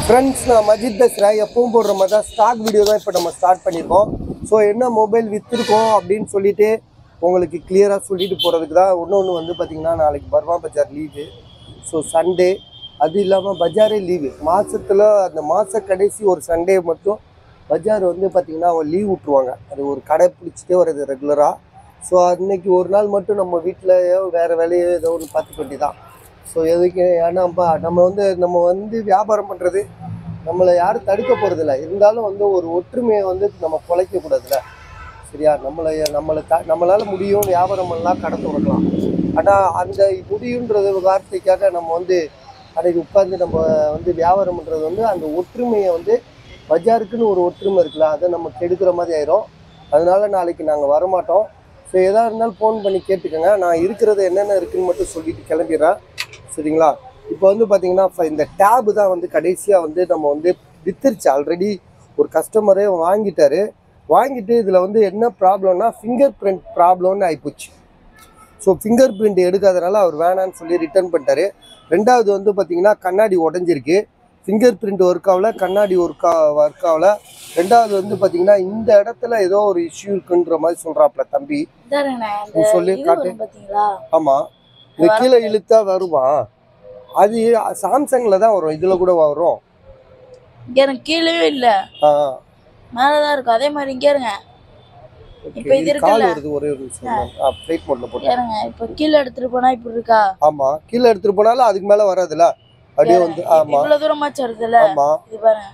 Friends நான் மஜித் பேசுகிறேன் எப்பவும் போடுற மாதிரி தான் ஸ்டாக் வீடியோ தான் இப்போ நம்ம ஸ்டார்ட் பண்ணியிருக்கோம் ஸோ என்ன மொபைல் விற்றுருக்கோம் அப்படின்னு சொல்லிட்டு உங்களுக்கு கிளியராக சொல்லிட்டு போகிறதுக்கு தான் இன்னொன்று வந்து பார்த்திங்கன்னா நாளைக்கு Burma Bazaar leave so Sunday அது இல்லாமல் பஜாரே லீவு மாதத்தில் அந்த மாத கடைசி ஒரு சண்டே மட்டும் பஜார் வந்து பார்த்திங்கன்னா லீவ் விட்ருவாங்க அது ஒரு கடை பிடிச்சிட்டே வருது ரெகுலராக ஸோ அன்னைக்கு ஒரு நாள் மட்டும் நம்ம வீட்டிலையோ வேறு வேலையோ ஏதோ ஒன்று பார்த்துக்க வேண்டியதான் ஸோ எதுக்கு ஏன்னாப்பா நம்ம வந்து நம்ம வந்து வியாபாரம் பண்ணுறது நம்மளை யாரும் தடுக்க போகிறதில்ல இருந்தாலும் வந்து ஒரு ஒற்றுமையை வந்து நம்ம குலைக்க கூடாதுல்ல சரியா நம்மளை நம்மளை த நம்மளால் முடியும் வியாபாரம் பண்ணலாம் கடந்து விடலாம் ஆனால் அந்த முடியுன்றது வார்த்தைக்காக நம்ம வந்து அன்னைக்கு உட்காந்து நம்ம வந்து வியாபாரம் பண்ணுறது வந்து அந்த ஒற்றுமையை வந்து பஜாருக்குன்னு ஒரு ஒற்றுமை இருக்குல்ல அதை நம்ம கெடுக்கிற மாதிரி ஆயிரும் அதனால நாளைக்கு நாங்கள் வரமாட்டோம் ஸோ எதாக இருந்தாலும் ஃபோன் பண்ணி கேட்டுக்கோங்க நான் இருக்கிறது என்னென்ன இருக்குன்னு மட்டும் சொல்லிட்டு கிளம்பிடுறேன் சரிங்களா இப்போ வந்து பார்த்தீங்கன்னா இப்ப இந்த டேபு தான் வந்து கடைசியாக வந்து நம்ம வந்து வித்துருச்சு ஆல்ரெடி ஒரு கஸ்டமரே வாங்கிட்டாரு வாங்கிட்டு இதில் வந்து என்ன ப்ராப்ளம்னா ஃபிங்கர் பிரிண்ட் ப்ராப்ளம்னு ஆகிப்போச்சு ஸோ ஃபிங்கர் பிரிண்ட் எடுக்காதனால அவர் வேணான்னு சொல்லி ரிட்டர்ன் பண்ணிட்டாரு ரெண்டாவது வந்து பார்த்தீங்கன்னா கண்ணாடி உடஞ்சிருக்கு ஃபிங்கர் பிரிண்ட் ஒர்க் ஆகல கண்ணாடி ஒர்க் ஒர்க் ஆகல ரெண்டாவது வந்து பார்த்தீங்கன்னா இந்த இடத்துல ஏதோ ஒரு இஷ்யூ இருக்குன்ற மாதிரி சொல்கிறாப்புல தம்பி இதாருங்கண்ணே, இந்த நீ சொல்லு, இது காட்டு. வரும் பாத்தீங்களா ஆமாம் இந்த கீழே இழுத்தா வருமா அது சாம்சங்கில் தான் வரும் இதில் கூட வரும் இங்க எனக்கு கீழே இல்ல ஆ மேலதான் இருக்கும் அதே மாதிரி இங்க இருங்க இப்ப ஓகே இது இது கால் இருக்குல்ல? வருது ஒரே ஒரு நிமிஷம் ஆ ஃப்ளைட் மோட்ல போட்டு ஏறுங்க இப்ப கீழே எடுத்துட்டு போனா இப்படி இருக்கா ஆமா கீழே எடுத்துட்டு போனாலும் அதுக்கு மேல வராதுல்ல அப்படியே வந்து இப்ப ஆமா இவ்வளவு தூரமாச்சு வருதுல்ல ஆமா இது பாருங்க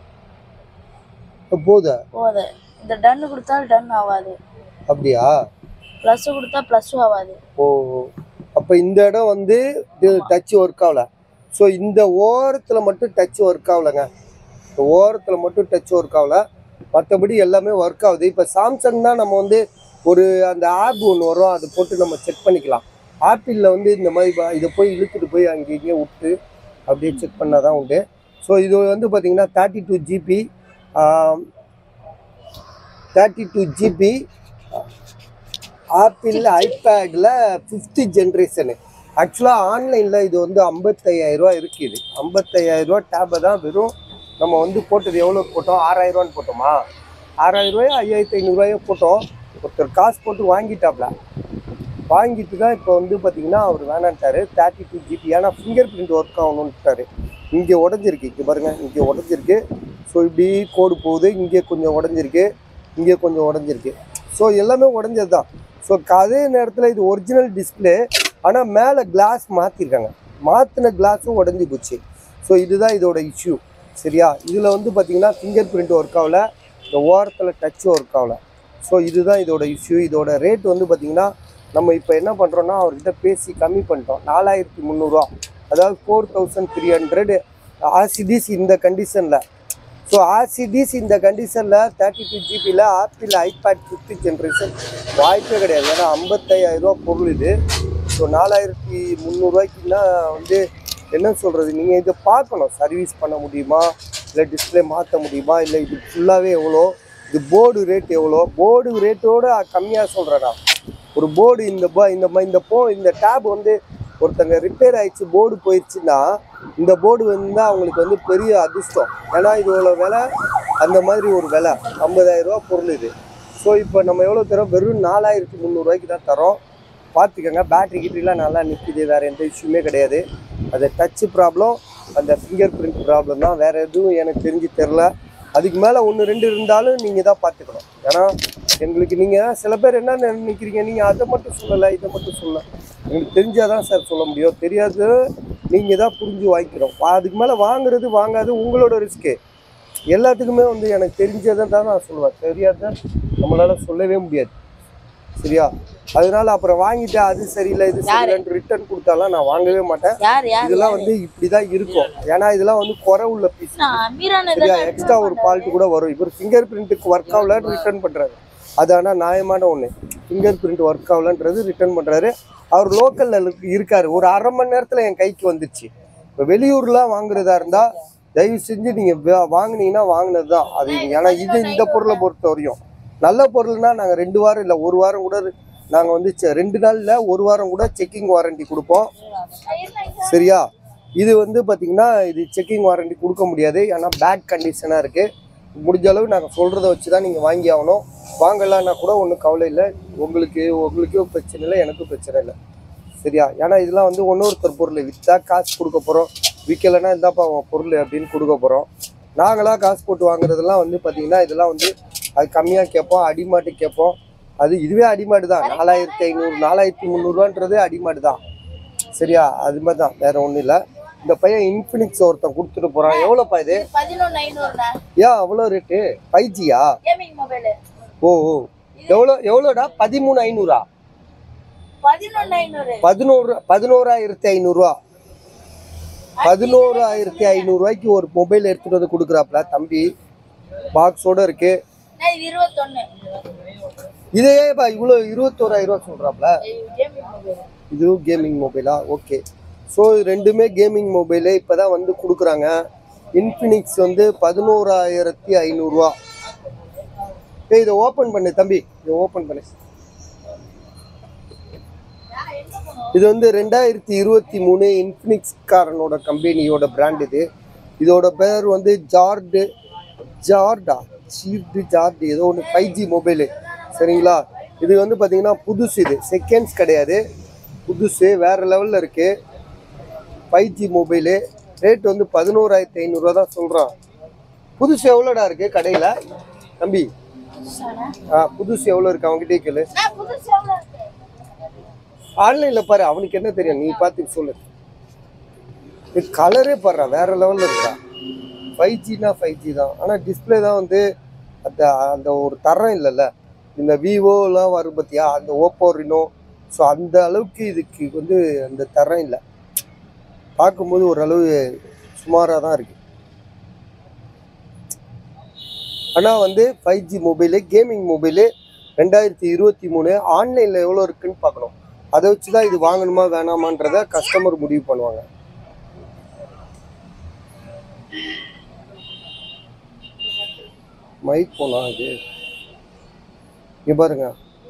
போத போகுது இந்த டன் கொடுத்தாலும் டன் ஆகாது அப்படியா பிளஸ் கொடுத்தா பிளஸும் ஆகாது ஓ அப்ப இந்த இடம் வந்து டச் ஒர்க் ஆகல ஸோ இந்த ஓரத்துல மட்டும் டச் ஒர்க் ஆகலைங்க இந்த ஓரத்துல மட்டும் டச் ஒர்க் ஆகல மற்றபடி எல்லாமே ஒர்க் ஆகுது இப்போ சாம்சங் தான் நம்ம வந்து ஒரு அந்த ஆப் ஒன்று வரும் அதை போட்டு நம்ம செக் பண்ணிக்கலாம் ஆப்பிளில் வந்து இந்த மாதிரி ப- இதை போய் இழுத்துட்டு போய் அங்கே இங்கே விட்டு அப்படியே செக் பண்ணால் தான் உண்டு ஸோ இது வந்து பார்த்தீங்கன்னா thirty two GB thirty two GB Apple ஐபேடில் ஃபிஃப்த்து ஜென்ரேஷனு ஆக்சுவலாக ஆன்லைனில் இது வந்து ஐம்பத்தையாயிரரூவா இருக்குது ஐம்பத்தையாயிரரூவா டேபை தான் வெறும் நம்ம வந்து போட்டது எவ்வளோ போட்டோம் ஆறாயிரரூவான்னு போட்டோமா ஆறாயிரரூவாயோ ஐயாயிரத்தி ஐநூறுரூவாயோ போட்டோம் ஒருத்தர் காசு போட்டு வாங்கிட்டாப்ல வாங்கிட்டு தான் இப்போ வந்து பார்த்தீங்கன்னா அவர் வேணான்ட்டாரு தேர்ட்டி டூ ஜிபி ஏன்னா ஃபிங்கர் பிரிண்ட் ஒர்க் ஆகணுன்ட்டாரு இங்கே உடஞ்சிருக்கு இங்கே பாருங்கள் இங்கே உடஞ்சிருக்கு ஸோ இப்படி கோடு போகுது இங்கே கொஞ்சம் உடஞ்சிருக்கு இங்கே கொஞ்சம் உடஞ்சிருக்கு ஸோ எல்லாமே உடஞ்சது தான் ஸோ அதே நேரத்தில் இது ஒரிஜினல் டிஸ்பிளே ஆனால் மேலே கிளாஸ் மாற்றிருக்காங்க மாற்றின கிளாஸும் உடஞ்சி போச்சு ஸோ இதுதான் இதோட இஷ்யூ சரியா இதில் வந்து பார்த்தீங்கன்னா ஃபிங்கர் பிரிண்ட் ஒர்க் ஆகல இந்த ஓரத்தில் டச் ஒர்க் ஆகல ஸோ இதுதான் இதோட இஷ்யூ இதோட ரேட் வந்து பார்த்தீங்கன்னா நம்ம இப்போ என்ன பண்ணுறோன்னா அவர்கிட்ட பேசி கம்மி பண்ணிட்டோம் நாலாயிரத்தி முந்நூறுரூவா அதாவது ஃபோர் தௌசண்ட் த்ரீ ஹண்ட்ரட் ஆர்சிடிஸ் இந்த கண்டிஷனில் ஸோ ஆர்சிடிஸ் இந்த கண்டிஷனில் தேர்ட்டி டூ ஜிபியில் ஆப்பிள் ஐபேட் ஃபிஃப்த்து ஜென்ரேஷன் வாய்ப்பே கிடையாது ஏன்னா ஐம்பத்தையாயிரரூவா பொருள் இது ஸோ நாலாயிரத்தி முந்நூறுரூவாய்க்குன்னா வந்து என்ன சொல்கிறது நீங்கள் இதை பார்க்கணும் சர்வீஸ் பண்ண முடியுமா இல்லை டிஸ்பிளே மாற்ற முடியுமா இல்லை இது ஃபுல்லாகவே எவ்வளோ இது போர்டு ரேட் எவ்வளோ போர்டு ரேட்டோட கம்மியாக சொல்கிறேன் நான் ஒரு போர்டு இந்த ப- இந்த ம- இந்த போ இந்த டேப் வந்து ஒருத்தங்க ரிப்பேர் ஆயிடுச்சு போர்டு போயிடுச்சுன்னா இந்த போர்டு வந்து அவங்களுக்கு வந்து பெரிய அதிர்ஷ்டம் ஏன்னா இது இவ்வளோ விலை அந்த மாதிரி ஒரு விலை 50000 ரூபா பொருள் இது ஸோ இப்போ நம்ம எவ்வளோ தரோம் வெறும் நாலாயிரத்தி முந்நூறுரூவாய்க்கு தான் தரோம் பார்த்துக்கோங்க பேட்டரி கிட்டரிலாம் நல்லா நிற்கிது வேறு எந்த இஷ்யூமே கிடையாது அது டச்சு ப்ராப்ளம் அந்த ஃபிங்கர் பிரிண்ட் ப்ராப்ளம் தான் வேறு எதுவும் எனக்கு தெரிஞ்சு தெரில அதுக்கு மேலே ஒன்று ரெண்டு இருந்தாலும் நீங்கள் தான் பார்த்துக்கணும் ஏன்னா எங்களுக்கு நீங்கள் சில பேர் என்ன நினைக்கிறீங்க நீங்கள் அதை மட்டும் சொல்லலை இதை மட்டும் சொல்லலை எங்களுக்கு தெரிஞ்சால் தான் சார் சொல்ல முடியும் தெரியாது நீங்கள் தான் புரிஞ்சு வாங்கிக்கணும் அதுக்கு மேலே வாங்குறது வாங்காது உங்களோட ரிஸ்க்கு எல்லாத்துக்குமே வந்து எனக்கு தெரிஞ்சதை தான் நான் சொல்லுவேன் தெரியாத நம்மளால் சொல்லவே முடியாது சரியா அதனால அப்புறம் வாங்கிட்டு அது சரியில்லை இது சரியில்லைன்னு ரிட்டர்ன் கொடுத்தாலாம் நான் வாங்கவே மாட்டேன் யார் யார் இதெல்லாம் வந்து இப்படிதான் இருக்கும் ஏன்னா இதெல்லாம் வந்து குறை உள்ள பீஸ் நான் அமீரான சரியா எக்ஸ்ட்ரா ஒரு ஃபால்ட் கூட வரும் இவர் ஃபிங்கர் பிரிண்ட்டுக்கு ஒர்க் ஆகலன்னு ரிட்டர்ன் பண்றாரு அது ஆனால் நியாயமான ஒன்று ஃபிங்கர் பிரிண்ட் ஒர்க் ஆகலன்றது ரிட்டர்ன் பண்றாரு அவர் லோக்கல்ல இருக்காரு ஒரு அரை மணி நேரத்துல என் கைக்கு வந்துச்சு இப்போ வெளியூர்லாம் வாங்குறதா இருந்தா தயவு செஞ்சு நீங்க வா- வாங்குனீங்கன்னா வாங்கினது தான் அது ஏன்னா இது இந்த பொருளை பொறுத்த வரையும் நல்ல பொருள்னா நாங்கள் ரெண்டு வாரம் இல்லை ஒரு வாரம் கூட நாங்கள் வந்து செ- ரெண்டு நாளில் ஒரு வாரம் கூட செக்கிங் வாரண்டி கொடுப்போம் சரியா இது வந்து பார்த்தீங்கன்னா இது செக்கிங் வாரண்டி கொடுக்க முடியாது ஏன்னா பேட் கண்டிஷனாக இருக்குது முடிஞ்ச அளவு நாங்கள் சொல்கிறத வச்சு தான் நீங்கள் வாங்கி ஆகணும் வாங்கலான்னா கூட ஒன்றும் கவலை இல்லை உங்களுக்கு உங்களுக்கும் பிரச்சனை இல்லை எனக்கும் பிரச்சனை இல்லை சரியா ஏன்னா இதெல்லாம் வந்து ஒன்னொருத்தர் பொருள் விற்றா காசு கொடுக்க போகிறோம் விற்கலைன்னா இந்தாப்பா உன் பொருள் அப்படின்னு கொடுக்க போகிறோம் நாங்களாக காசு போட்டு வாங்குறதெல்லாம் வந்து பார்த்தீங்கன்னா இதெல்லாம் வந்து அது கம்மியாக கேட்போம் அடிமாட்டு கேட்போம் அது இதுவே அடிமாடு தான் நாலாயிரத்தி ஐநூறு நாலாயிரத்தி முந்நூறுவான்றது அடிமாடு தான் சரியா அது மாதிரி தான் வேற ஒன்றும் இல்லை இந்த பையன் இன்ஃபினிக்ஸ் ஒருத்தன் கொடுத்துட்டு போகிறான் எவ்வளோப்பா இது பதினொன்று ஐநூறுண்ணா ஏன் அவ்வளோ ரேட்டு ஃபைவ் ஜியா கேமிங் மொபைலு ஓ ஓ எவ்வளோ எவ்வளோடா பதிமூணு ஐநூறா பதினொன்று ஐநூறு பதினோரு பதினோராயிரத்தி ஐநூறுரூவா பதினோராயிரத்தி ஐநூறுரூவாய்க்கு ஒரு மொபைல் எடுத்துகிட்டு வந்து கொடுக்குறாப்புல தம்பி பாக்ஸோட இருக்கு அண்ணா, இது இருபத்தொன்னு இதையே இப்போ இவ்வளோ இருபத்தோராயிரம் ரூபா சொல்கிறாப்புல கேமிங் மொபைல் இதுவும் கேமிங் மொபைலா ஓகே ஸோ ரெண்டுமே கேமிங் மொபைலு இப்போ தான் வந்து கொடுக்குறாங்க இன்ஃபினிக்ஸ் வந்து பதினோராயிரத்தி ஐநூறுரூவா ஏய் இதை ஓப்பன் பண்ணு தம்பி இதை ஓப்பன் பண்ணு இது வந்து ரெண்டாயிரத்தி இருபத்தி மூணு இன்ஃபினிக்ஸ்காரனோட கம்பெனியோட பிராண்ட் இது இதோட பேர் வந்து ஜார்டு ஜார்டா சீர்டு ஜார்டு ஏதோ ஒன்று ஃபைவ் ஜி மொபைலு சரிங்களா இது வந்து பார்த்தீங்கன்னா புதுசு இது செகண்ட்ஸ் கிடையாது புதுசு வேறு லெவலில் இருக்குது ஃபைவ் ஜி மொபைலு ரேட் வந்து பதினோராயிரத்தி ஐநூறுரூவா தான் சொல்கிறான் புதுசு எவ்வளோடா இருக்குது கடையில் தம்பி புதுசாண்ணா ஆ புதுசு எவ்வளோ இருக்குது அவங்ககிட்டயே கேளு நான் புதுசு எவ்வளோ இருக்கு ஆன்லைனில் பாரு அவனுக்கு என்ன தெரியும் நீ பார்த்து சொல்லு இது கலரே பாடுறா வேற லெவலில் இருக்கா ஃபைவ் ஜினா ஃபைவ் ஜி தான் ஆனால் டிஸ்பிளே தான் வந்து அந்த அந்த ஒரு தரம் இல்லைல்ல இந்த விவோலாம் வரும் பார்த்தியா அந்த ஓப்போ ரினோ ஸோ அந்த அளவுக்கு இதுக்கு வந்து அந்த தரம் இல்லை பார்க்கும்போது ஓரளவு சுமாராக தான் இருக்கு ஆனால் வந்து five G mobile gaming mobile ரெண்டாயிரத்தி இருபத்தி மூணு ஆன்லைனில் எவ்வளோ இருக்குன்னு பார்க்கணும் அதை வச்சு தான் இது வாங்கணுமா வேணாமான்றத கஸ்டமர் முடிவு பண்ணுவாங்க மைக் போனா இது இங்க பாருங்க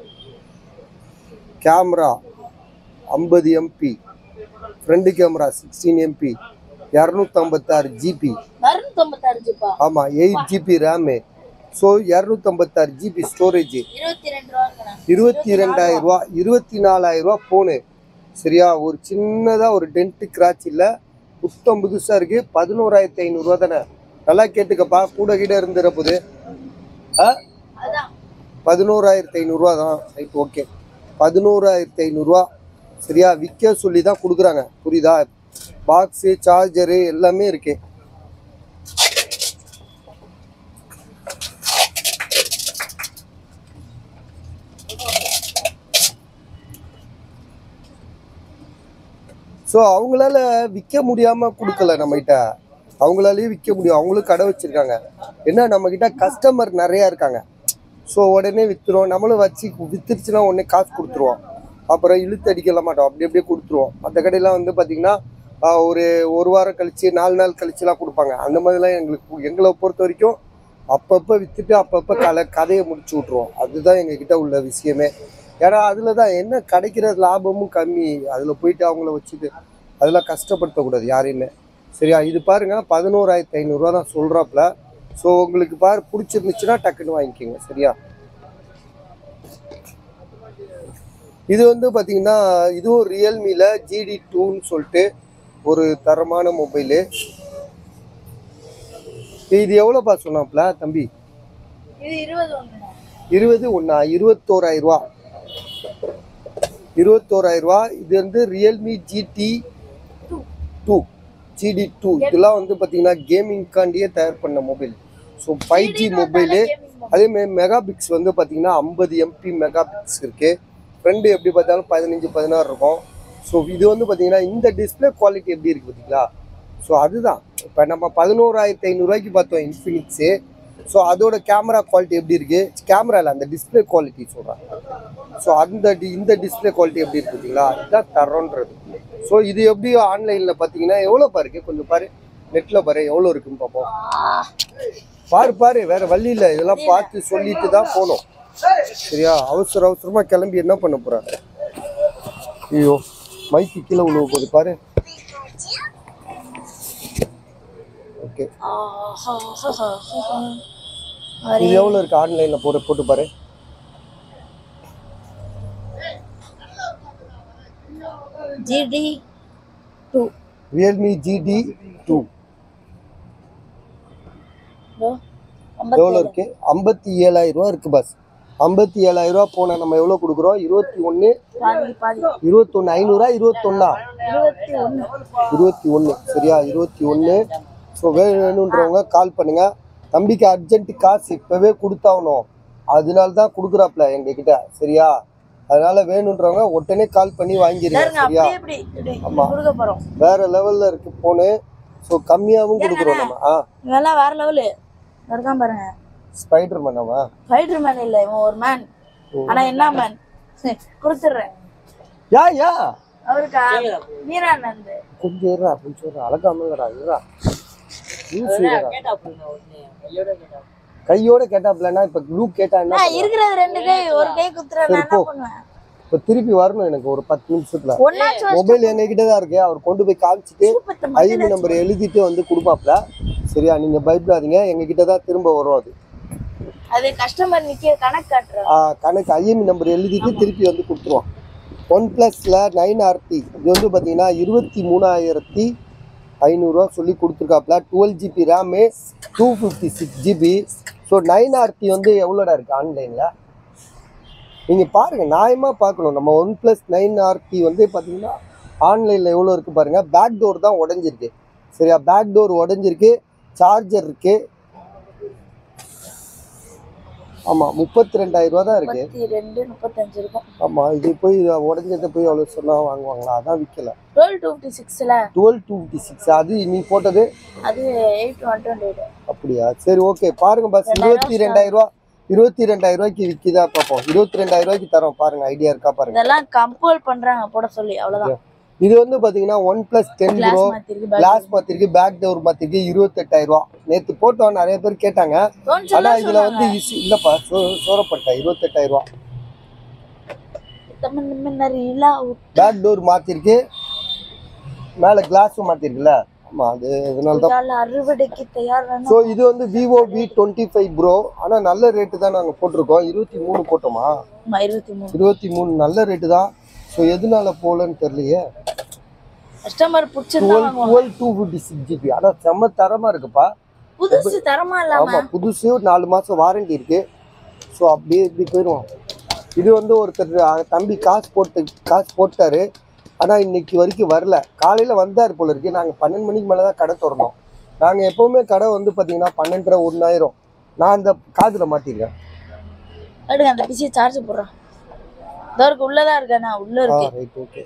கேமரா ஐம்பது MP front camera sixteen MP இரநூத்தம்பத்தாறு ஜிபி அறுநூத்தொம்பத்தாறு ஜிப்பா ஆமாம் எயிட் ஜிபி ரேமு ஸோ இரநூத்தம்பத்தாறு ஜிபி ஸ்டோரேஜ் இருபத்தி ரெண்டு ரூபா இருக்குண்ணா இருபத்தி ரெண்டாயிரம் ரூபா இருபத்தி நாலாயிரம் ரூபா ஃபோனு சரியா ஒரு சின்னதாக ஒரு டென்ட்டு கிராச் இல்லை புத்தம் புதுசாக இருக்குது பதினோராயிரத்தி ஐநூறுரூவா தானே நல்லா கேட்டுக்கப்பா கூட கீட இருந்துற போது ஆ அதான் பதினோராயிரத்தி ஐநூறுரூவா தான் ரைட் ஓகே பதினோராயிரத்தி ஐநூறுரூவா சரியா விற்க சொல்லி தான் கொடுக்குறாங்க புரியுதா பாக்ஸு சார்ஜரு எல்லாமே இருக்கு ஸோ அவங்களால விற்க முடியாமல் கொடுக்கல நம்மகிட்ட அவங்களாலேயும் விற்க முடியும் அவங்களும் கடை வச்சுருக்காங்க என்ன நம்மக்கிட்ட கஸ்டமர் நிறையா இருக்காங்க ஸோ உடனே விற்றுருவோம் நம்மளும் வச்சு வித்துருச்சுன்னா உடனே காசு கொடுத்துருவோம் அப்புறம் இழுத்து அடிக்கல மாட்டோம் அப்படி அப்படியே கொடுத்துருவோம் மற்ற கடையெல்லாம் வந்து பார்த்திங்கன்னா ஆஹ், ஒரு ஒரு வாரம் கழிச்சு நாலு நாள் கழிச்சுலாம் கொடுப்பாங்க அந்த மாதிரிலாம் எங்களுக்கு எங்களை பொறுத்த வரைக்கும் அப்பப்போ விற்றுட்டு அப்பப்போ கலை கதையை முடிச்சு விட்ருவோம் அதுதான் எங்ககிட்ட உள்ள விஷயமே ஏன்னா அதில் தான் என்ன கிடைக்கிற லாபமும் கம்மி அதில் போயிட்டு அவங்கள வச்சுட்டு அதெல்லாம் கஷ்டப்படுத்தக்கூடாது யாரையுமே சரியா இது பாருங்க பதினோராயிரத்தி ஐநூறுரூவா தான் சொல்கிறாப்புல ஸோ உங்களுக்கு பாரு பிடிச்சிருந்துச்சுன்னா டக்குன்னு வாங்கிக்கோங்க சரியா இது வந்து பார்த்தீங்கன்னா இதுவும் ரியல்மியில் ஜிடி டூன்னு சொல்லிட்டு ஒரு தரமான மொபைலு இது எவ்வளோப்பா சொன்னாப்ல தம்பி இது இருபது ஒன்றுண்ணா இருபது ஒன்றா இருபத்தோராயிரம் ரூபா இருபத்தோராயிரம் ரூபா இது வந்து Realme GT two GT two இதெல்லாம் வந்து பார்த்தீங்கன்னா கேமிங்காண்டியே தயார் பண்ண mobile so five G mobile அதேமாதிரி மெகா பிக்ஸ் வந்து பார்த்தீங்கன்னா ஐம்பது எம்பி மெகா பிக்ஸ் இருக்குது ஃப்ரண்ட் எப்படி பார்த்தாலும் பதினஞ்சு பதினாறு இருக்கும் ஸோ இது வந்து பார்த்தீங்கன்னா இந்த டிஸ்பிளே குவாலிட்டி எப்படி இருக்குது பார்த்தீங்களா ஸோ அதுதான் இப்போ நம்ம பதினோராயிரத்தி ஐநூறுரூவாய்க்கு பார்த்தோம் இன்ஃபினிக்ஸு ஸோ அதோட கேமரா குவாலிட்டி எப்படி இருக்குது கேமராவில் அந்த டிஸ்பிளே குவாலிட்டி சொல்கிறேன் ஸோ அந்த டி- இந்த டிஸ்பிளே குவாலிட்டி எப்படி இருக்கு பார்த்தீங்களா அதுதான் தரோன்றது ஸோ இது எப்படி ஆன்லைனில் பார்த்தீங்கன்னா எவ்வளோ பாருக்கு கொஞ்சம் பாரு நெட்டில் பாரு எவ்வளோ இருக்குன்னு பார்ப்போம் பாரு பாரு வேற வழி இல்லை இதெல்லாம் பார்த்து சொல்லிட்டு தான் போகணும் சரியா அவசர அவசரமாக கிளம்பி என்ன பண்ண போகிறாங்க ஐயோ மைக்கு கீழே விழுவ போகுது பாரு ஓகே ஆஹா இது எவ்வளோ இருக்கு ஆன்லைனில் போட்டு போட்டு பாரு GT two Realme GT two எவ்வளோ இருக்கு ஐம்பத்தி ஏழாயிரம் ரூபா இருக்கு பஸ் ஐம்பத்தி ஏழாயிரம் ரூபா போனால் நம்ம எவ்வளோ கொடுக்குறோம் இருபத்தி ஒன்று பாதி பாதி இருபத்தொன்று ஐநூறா இருபத்தொன்னா இருபத்தி ஒன்று இருபத்தி ஒன்று சரியா இருபத்தி ஒன்று ஸோ வேணுன்றவங்க கால் பண்ணுங்க தம்பிக்கு அர்ஜென்ட் காசு இப்போவே கொடுத்தாகணும் அதனால தான் கொடுக்குறாப்ல எங்ககிட்ட சரியா அதனால வேணுன்றவங்க உடனே கால் பண்ணி வாங்கிடுங்க பாருங்க சரியா அப்படியே இப்படி இப்படி ஆமா. கொடுக்க போறோம் வேற லெவல்ல இருக்கு போனு ஸோ கம்மியாகவும் கொடுக்குறோம் நம்ம ஆ இவெல்லாம் வேற லெவலு இருக்கான் பாருங்க ஸ்பைடர் மேனவா ஃபைட்டர் மேன் இல்ல இவன் ஒரு மேன் ஆனா என்ன மேன் கொடுத்துடுறேன் யா யா அவருக்கா வீரானந்த் கொஞ்சம் இருடா கொஞ்சம் இருடா அழகாமங்கடா இருடா லூசு இருடா. கையோட கேட்டாப்லன்னா இப்ப க்ளூ கேட்டா என்ன நான் இருக்கிறது ரெண்டு கை ஒரு கை குத்துறேன் நான் என்ன பண்ணுவேன் இப்ப திருப்பி வரணும் எனக்கு ஒரு பத்து நிமிஷத்துல ஒன்னாச்சும் மொபைல் எங்ககிட்ட தான் இருக்கு அவர் கொண்டு போய் காமிச்சிட்டு பத்து ஐபி நம்பர் எழுதிட்டு வந்து கொடுப்பாப்ல சரியா நீங்க பயப்படாதீங்க எங்ககிட்ட தான் திரும்ப வரும் அது அது கஸ்டமர் நிக்க கணக்கு காட்டுறேன் ஆ, கணக்கு ஐஎம்இ நம்பர் எழுதிட்டு திருப்பி வந்து கொடுத்துருவோம் ஒன் ப்ளஸில் நைன் ஆர்டி இது வந்து பார்த்தீங்கன்னா இருபத்தி மூணாயிரத்தி ஐநூறுரூவா சொல்லி கொடுத்துருக்காப்ல twelve GB RAM two fifty six GB so nine RT வந்து எவ்வளோடா இருக்குது ஆன்லைனில் நீங்கள் பாருங்கள் நியாயமாக பார்க்கணும் நம்ம ஒன் ப்ளஸ் நைன் ஆர்டி வந்து பார்த்தீங்கன்னா ஆன்லைனில் எவ்வளோ இருக்குது பாருங்கள் பேக் டோர் தான் உடஞ்சிருக்கு சரியா பேக் டோர் உடஞ்சிருக்கு சார்ஜர் இருக்குது ஆமாம் முப்பத்தி ரெண்டாயிரம் ரூபா தான் இருக்குது முப்பத்தி ரெண்டு முப்பத்தஞ்சு இருக்கும் ஆமா இது போய் உடஞ்சதை போய் அவ்வளோ சொன்னா வாங்குவாங்களா அதான் விற்கல டுவெல் டூ ஃபிஃப்டி சிக்ஸ்ல டுவெல் டூ ஃபிஃப்டி சிக்ஸ் அது நீ போட்டது அது எயிட் ஒன் டுவெண்ட்டி எயிட் அப்படியா சரி ஓகே பாருங்க பஸ் இருபத்தி ரெண்டாயிரம் ரூபா இருபத்தி ரெண்டாயிரம் ரூபாய்க்கு விற்கிதா பார்ப்போம் இருபத்தி ரெண்டாயிரம் ரூபாய்க்கு தரோம் பாருங்க ஐடியா இருக்கா பாருங்க இதெல்லாம் கம்பல் பண்றாங்க போட சொல்லி அவ்வளவுதான் இது வந்து பாத்தீங்கன்னா OnePlus ten glass pro மாத்திருக்கு கிளாஸ் மாத்திருக்கு பேக் டோர் மாத்திருக்கு இருபத்தெட்டாயிரம் ரூபா நேத்து போட்டோம் நிறைய பேர் கேட்டாங்க தோணுச்சு ஆனா இதுல வந்து issue இல்லப்பா சோ- சோரப்பட்ட இருபத்தெட்டாயிரம் ரூபா தமிழ் மின்னறிலா பேக் டோர் மாத்திருக்கு மேல கிளாஸும் மாத்திருக்குல்ல ஆமா அது அதனால தான் உட்டால அறுவடைக்கு தயார் ஸோ இது வந்து Vivo V twenty five pro ஆனால் நல்ல ரேட்டு தான் நாங்கள் போட்டிருக்கோம் இருபத்தி மூணு போட்டோமா இருபத்தி மூணு இருபத்தி மூணு நல்ல ரேட்டு தான் ஸோ எதனால போகலன்னு தெரியலையே கஸ்டமர் பிடிச்சிருந்தா டுவெல் வாங்குவாங்க twelve two fifty six GB ஆனால் செம்ம தரமாக இருக்குப்பா புதுசு தரமா இல்லாம ஆமாம் புதுசு நாலு மாதம் வாரண்டி இருக்கு ஸோ அப்படியே இப்படி போயிடுவோம் இது வந்து ஒருத்தர் அஹ், தம்பி காசு போட்டு காசு போட்டாரு ஆனால் இன்னைக்கு வரைக்கும் வரல காலையில் வந்தார் போல இருக்கு நாங்கள் பன்னெண்டு மணிக்கு மேலே தான் கடை திறந்தோம் நாங்கள் எப்போவுமே கடை வந்து பார்த்தீங்கன்னா பன்னெண்டரை ஒன்றாயிரம் நான் அந்த காதில் மாட்டிருக்கேன் எடுங்க அந்த பிசியை சார்ஜ் போடுறேன் இதோ இருக்கு உள்ளதா இருக்கா நான் உள்ள ஆ இருக்கு ரைட் ஓகே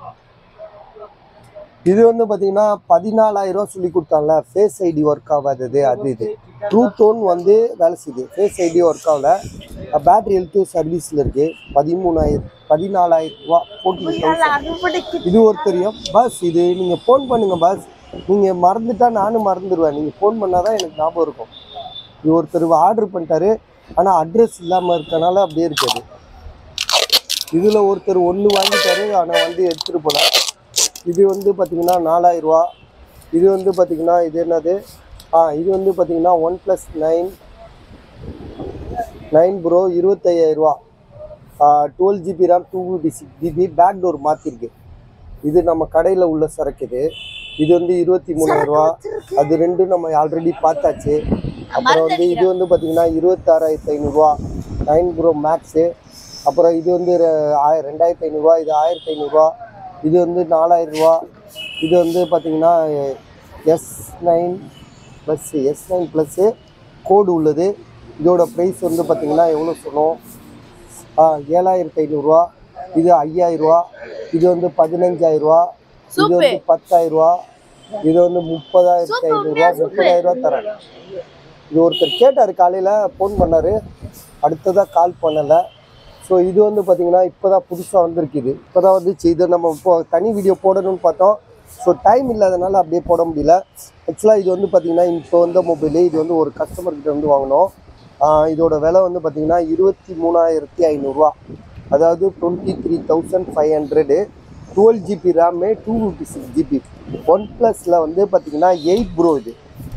இது வந்து பார்த்தீங்கன்னா பதினாலாயிரம் ரூபா சொல்லி கொடுத்தாங்கல்ல ஃபேஸ் ஐடி ஒர்க் ஆகாதது அது இது ட்ரூ டோன் வந்து வேலை செய்யுது ஃபேஸ் ஐடி ஒர்க் ஆகல பேட்டரி ஹெல்த்து சர்வீஸில் இருக்கு பதிமூணாயிரம் பதினாலாயிரம் ரூபா ஃபோர்டீன் தௌசண்ட் அறுவடைக்கு இது ஒரு தெரியும் பஸ் இது நீங்கள் ஃபோன் பண்ணுங்க பஸ் நீங்கள் மறந்துட்டா நானும் மறந்துடுவேன் நீங்கள் ஃபோன் பண்ணால் தான் எனக்கு ஞாபகம் இருக்கும் இது ஒருத்தர் ஆர்டர் பண்ணிட்டாரு ஆனால் அட்ரஸ் இல்லாமல் இருக்கனால அப்படியே இருக்குது இதில் ஒருத்தர் ஒன்று வாங்கிட்டாரு ஆனால் வந்து எடுத்துகிட்டு போல இது வந்து பார்த்தீங்கன்னா நாலாயிரம் ரூபா இது வந்து பார்த்தீங்கன்னா இது என்னது ஆ இது வந்து பார்த்தீங்கன்னா OnePlus nine nine pro இருபத்தையாயிரரூவா twelve GB RAM two fifty six GB back door மாற்றிருக்கு இது நம்ம கடையில் உள்ள சரக்கு இது இது வந்து இருபத்தி மூணாயிரரூவா அது ரெண்டும் நம்ம ஆல்ரெடி பார்த்தாச்சு அப்புறம் வந்து இது வந்து பார்த்தீங்கன்னா இருபத்தாறாயிரத்தி ஐநூறுரூவா நைன் ப்ரோ மேக்ஸு அப்புறம் இது வந்து ரெ- ஆய- ரெண்டாயிரத்தி ஐநூறுரூவா இது ஆயிரத்தி ஐநூறுரூவா இது வந்து நாலாயிரம் ரூபா இது வந்து பார்த்தீங்கன்னா S nine plus S nine plus கோடு உள்ளது இதோட ப்ரைஸ் வந்து பார்த்தீங்கன்னா எவ்வளோ சொன்னோம் ஆ ஏழாயிரத்தி ஐநூறுரூவா இது ஐயாயிரரூவா இது வந்து பதினஞ்சாயிரரூவா இது வந்து பத்தாயிரரூவா இது வந்து முப்பதாயிரத்தி ஐநூறுரூவா முப்பதாயிரரூவா தரேன் இது ஒருத்தர் கேட்டார் காலையில் ஃபோன் பண்ணார் அடுத்ததாக கால் பண்ணலை ஸோ இது வந்து பார்த்தீங்கன்னா இப்போ தான் புதுசாக வந்திருக்குது இப்போ தான் வந்துச்சு இதை நம்ம இப்போ தனி வீடியோ போடணும்னு பார்த்தோம் ஸோ டைம் இல்லாதனால அப்படியே போட முடியல ஆக்சுவலாக இது வந்து பார்த்தீங்கன்னா இப்போ வந்த மொபைலு இது வந்து ஒரு கஸ்டமர் கிட்ட வந்து வாங்கினோம் ஆஹ் இதோட விலை வந்து பார்த்தீங்கன்னா இருபத்தி மூணாயிரத்தி ஐநூறுரூவா அதாவது twenty three thousand five hundred twelve GB RAM two fifty six GB ஒன் ப்ளஸில் வந்து பார்த்தீங்கன்னா எயிட் ப்ரோ இது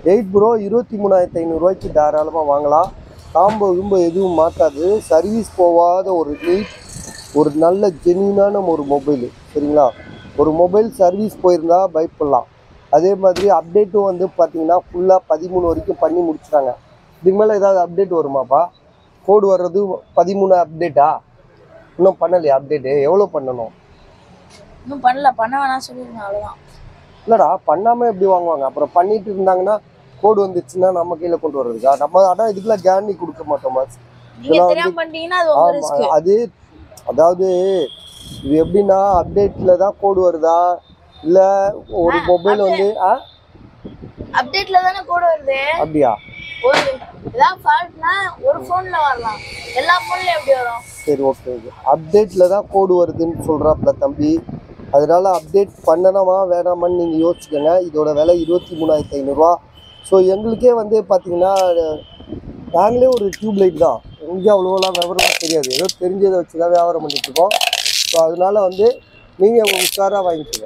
எயிட் ப்ரோ இருபத்தி மூணாயிரத்தி ஐநூறுரூவாய்க்கு தாராளமாக வாங்கலாம் காம்போ கிம்போ எதுவும் மாற்றாது சர்வீஸ் போகாத ஒரு நீட் ஒரு நல்ல ஜென்யூனான ஒரு மொபைலு சரிங்களா ஒரு மொபைல் சர்வீஸ் போயிருந்தா பயப்படலாம் அதே மாதிரி அப்டேட்டும் வந்து பார்த்தீங்கன்னா ஃபுல்லாக பதிமூணு வரைக்கும் பண்ணி முடிச்சிட்டாங்க இதுக்கு மேலே ஏதாவது அப்டேட் வருமாப்பா கோடு வர்றது பதிமூணு அப்டேட்டா இன்னும் பண்ணலையா அப்டேட்டு எவ்வளோ பண்ணணும் இன்னும் பண்ணல பண்ண வேணாம் சொல்லிருங்க அவ்வளவுதான் இல்லைடா பண்ணாமல் எப்படி வாங்குவாங்க அப்புறம் பண்ணிட்டு இருந்தாங்கன்னா கோடு வந்துச்சுன்னா நம்ம கையில் கொண்டு வர்றதுக்கா நம்ம ஆனால் இதுக்கெல்லாம் கேரண்டி கொடுக்க மாட்டோமா நீங்க இதெல்லாம் தெரியாம பண்ணிட்டீங்கன்னா அது உங்க ரிஸ்க் ஆமா, அது அதாவது இது எப்படின்னா அப்டேட்ல தான் கோடு வருதா இல்ல ஒரு மொபைல் வந்து ஆ அப்டேட்ல தானே கூட வருது அப்படியா ஒரு ஏதாவது ஃபால்ட்னா ஒரு போன்ல வரலாம் எல்லா போன்ல எப்படி வரும் சரி ஓகே ஓகே அப்டேட்ல தான் கோடு வருதுன்னு சொல்றாப்ல தம்பி அதனால அப்டேட் பண்ணணுமா வேணாமான்னு நீங்கள் யோசிச்சுக்கோங்க இதோட விலை இருபத்தி மூணாயிரத்தி ஐநூறுரூவா ஸோ எங்களுக்கே வந்து பார்த்தீங்கன்னா நாங்களே ஒரு டியூப் லைட் தான் எங்கே அவ்வளோலாம் விவரம் தெரியாது ஏதோ தெரிஞ்சதை வச்சு தான் வியாபாரம் பண்ணிட்டு இருக்கோம் ஸோ அதனால வந்து நீங்கள் உஷாராக வாங்கிக்கோங்க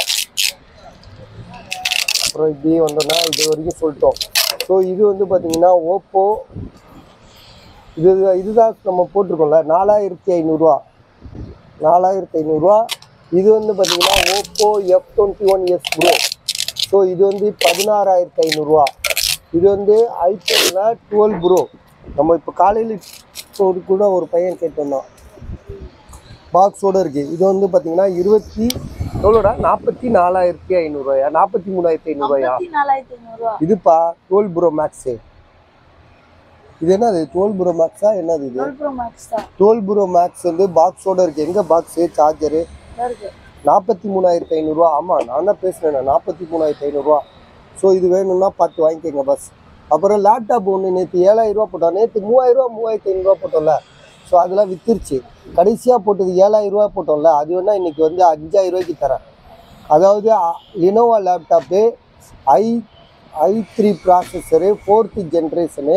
அப்புறம் இப்படியே வந்தோம்னா இது வரைக்கும் சொல்லிட்டோம் ஸோ இது வந்து பார்த்தீங்கன்னா ஓப்போ இது இதுதான் நம்ம போட்டிருக்கோம்ல நாலாயிரத்தி ஐநூறுரூவா நாலாயிரத்தி ஐநூறுரூவா இது வந்து பார்த்தீங்கன்னா Oppo F twenty one S pro so இது வந்து பதினாறாயிரத்தி ஐநூறுரூவா இது வந்து ஐஃபோனில் டுவெல் ப்ரோ நம்ம இப்போ காலையில் ஒரு கூட ஒரு பையன் கேட்டிருந்தான் பாக்ஸோடு இருக்குது இது வந்து பார்த்தீங்கன்னா இருபத்தி எவ்வளோடா நாற்பத்தி நாலாயிரத்தி ஐநூறுரூவாயா நாற்பத்தி மூணாயிரத்தி ஐநூறுரூவாயா ஐம்பத்தி நாலாயிரத்தி ஐநூறு ரூபா இதுப்பா டுவெல் ப்ரோ மேக்ஸு இது என்னது டுவெல் ப்ரோ மேக்ஸா என்னது இது டுவெல் ப்ரோ மேக்ஸ் தான் டுவெல் ப்ரோ மேக்ஸ் வந்து பாக்ஸோட இருக்கு எங்க பாக்ஸு சார்ஜரு இதா இருக்கு நாற்பத்தி மூணாயிரத்தி ஐநூறுரூவா ஆமாம் நான் தான் பேசுனேன் நாற்பத்தி மூணாயிரத்தி ஐநூறுரூவா ஸோ இது வேணும்னா பார்த்து வாங்கிக்கோங்க பஸ் அப்புறம் லேப்டாப் ஒன்று நேற்று ஏழாயிரரூவா போட்டோம் நேற்று மூவாயிரரூவா மூவாயிரத்தி ஐநூறுரூவா போட்டோம்ல ஸோ அதெல்லாம் வித்துருச்சு கடைசியாக போட்டது ஏழாயிரரூவா போட்டோம்ல அது வேணால் இன்னைக்கு வந்து அஞ்சாயிரம் ரூபாய்க்கு தரேன் அதாவது Lenovo laptop i i three processor fourth generation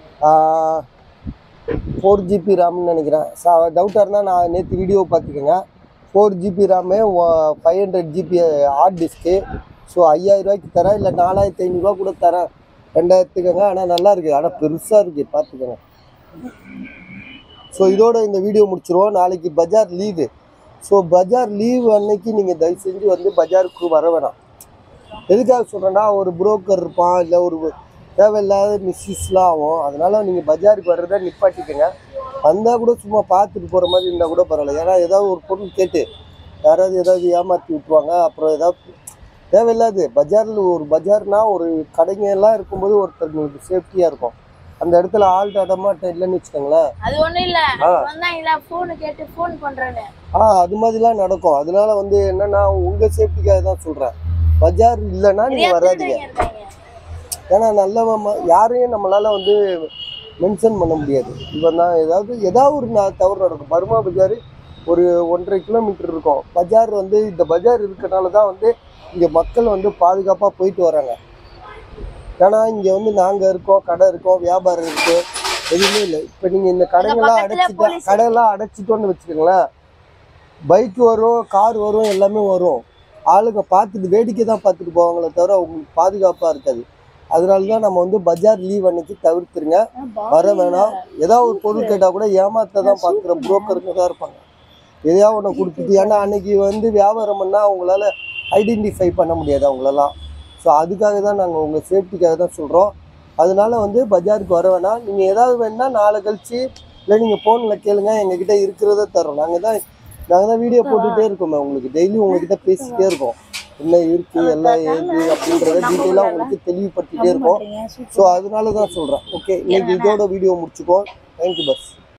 four GB ரேம்னு நினைக்கிறேன் சா டவுட்டாக இருந்தால் நான் நேற்று வீடியோ பார்த்துக்கோங்க four GB RAM five hundred GB hard disk so ஐயாயிரரூவாய்க்கு தரேன் இல்லை நாலாயிரத்தி ஐநூறுரூவா கூட தரேன் ரெண்டாயிரத்துக்குங்க ஆனால் நல்லா இருக்குது ஆனால் பெருசாக இருக்குது பார்த்துக்கோங்க ஸோ இதோட இந்த வீடியோ முடிச்சிருவோம் நாளைக்கு Bazaar leave so Bazaar leave அன்னைக்கு நீங்கள் தயவு செஞ்சு வந்து பஜாருக்கு வர வேணாம் எதுக்காக சொல்கிறேன்னா ஒரு புரோக்கர் இருப்பான் இல்லை ஒரு தேவையில்லாத மிஸ்யூஸ்லாம் ஆகும் அதனால் நீங்கள் பஜாருக்கு வர்றதை நிப்பாட்டிக்கங்க வந்தால் கூட சும்மா பார்த்துட்டு போகிற மாதிரி இருந்தால் கூட பரவாயில்ல ஏன்னா ஏதாவது ஒரு பொருள் கேட்டு யாராவது ஏதாவது ஏமாற்றி விட்டுருவாங்க அப்புறம் ஏதாவது தேவையில்லாது பஜாரில் ஒரு பஜார்னா ஒரு கடைங்க எல்லாம் இருக்கும்போது ஒருத்தர் உங்களுக்கு சேஃப்டியாக இருக்கும் அந்த இடத்துல ஆள் அடமாட்டம் இல்லைன்னு வச்சுக்கோங்களேன் அது ஒண்ணும் இல்ல ஆ. வந்தாங்களா போன் கேட்டு போன் பண்றேன்னு ஆ அது மாதிரிலாம் நடக்கும் அதனால வந்து என்னன்னா உங்கள் சேஃப்டிக்காக தான் சொல்கிறேன் பஜார் இல்லைன்னா நிறைய நீங்கள் வராதீங்க திருடங்க இருக்காங்க ஏன்னா நல்லவன் ம- யாரையும் நம்மளால வந்து மென்ஷன் பண்ண முடியாது இவன் தான் ஏதாவது ஏதாவது ஒரு நா- தவறு நடக்கும் பர்மா பஜார் ஒரு ஒன்றரை கிலோமீட்டர் இருக்கும் பஜார் வந்து இந்த பஜார் இருக்கனால தான் வந்து இங்கே மக்கள் வந்து பாதுகாப்பாக போயிட்டு வராங்க ஏன்னா இங்கே வந்து நாங்கள் இருக்கோம் கடை இருக்கோம் வியாபாரம் இருக்கு எதுவுமே இல்லை இப்போ நீங்கள் இந்த கடைங்கெல்லாம் பக்கத்துல அடைச்சிட்டா police கடையெல்லாம் அடைச்சிட்டோன்னு வச்சுக்கோங்களேன் பைக் வரும் கார் வரும் எல்லாமே வரும் ஆளுங்க பார்த்துட்டு வேடிக்கை தான் பார்த்துட்டு போவாங்களே தவிர உங்களுக்கு பாதுகாப்பாக இருக்காது அதனால தான் நம்ம வந்து பஜார் லீவ் அன்னைக்கு தவிர்த்துருங்க வர வேணாம் ஏதாவது ஒரு பொருள் கேட்டால் கூட ஏமாத்த தான் பார்க்குற புரோக்கருங்க தான் இருப்பாங்க எதையாவது ஒன்று கொடுத்துட்டு ஏன்னா அன்னைக்கு வந்து வியாபாரம் பண்ணால் அவங்களால ஐடென்டிஃபை பண்ண முடியாது அவங்களெல்லாம் ஸோ அதுக்காக தான் நாங்கள் உங்கள் சேஃப்டிக்காக தான் சொல்கிறோம் அதனால வந்து பஜாருக்கு வர வேணாம் நீங்கள் ஏதாவது வேணா நாளை கழிச்சு இல்லை நீங்கள் ஃபோனில் கேளுங்க எங்ககிட்ட இருக்கிறத தரோம் நாங்கள் தான் நாங்கள் தான் வீடியோ போட்டுகிட்டே இருக்கோமே உங்களுக்கு டெய்லி உங்ககிட்ட பேசிக்கிட்டே இருக்கோம் என்ன இருக்குது எல்லாம் ஏது அப்படின்றத டீட்டெயிலாக உங்களுக்கு தெளிவுபடுத்திட்டே இருக்கோம் ஸோ அதனால தான் சொல்கிறேன் ஓகே இன்னைக்கு இதோட வீடியோ முடிச்சுக்கோ தேங்க்யூ பஸ்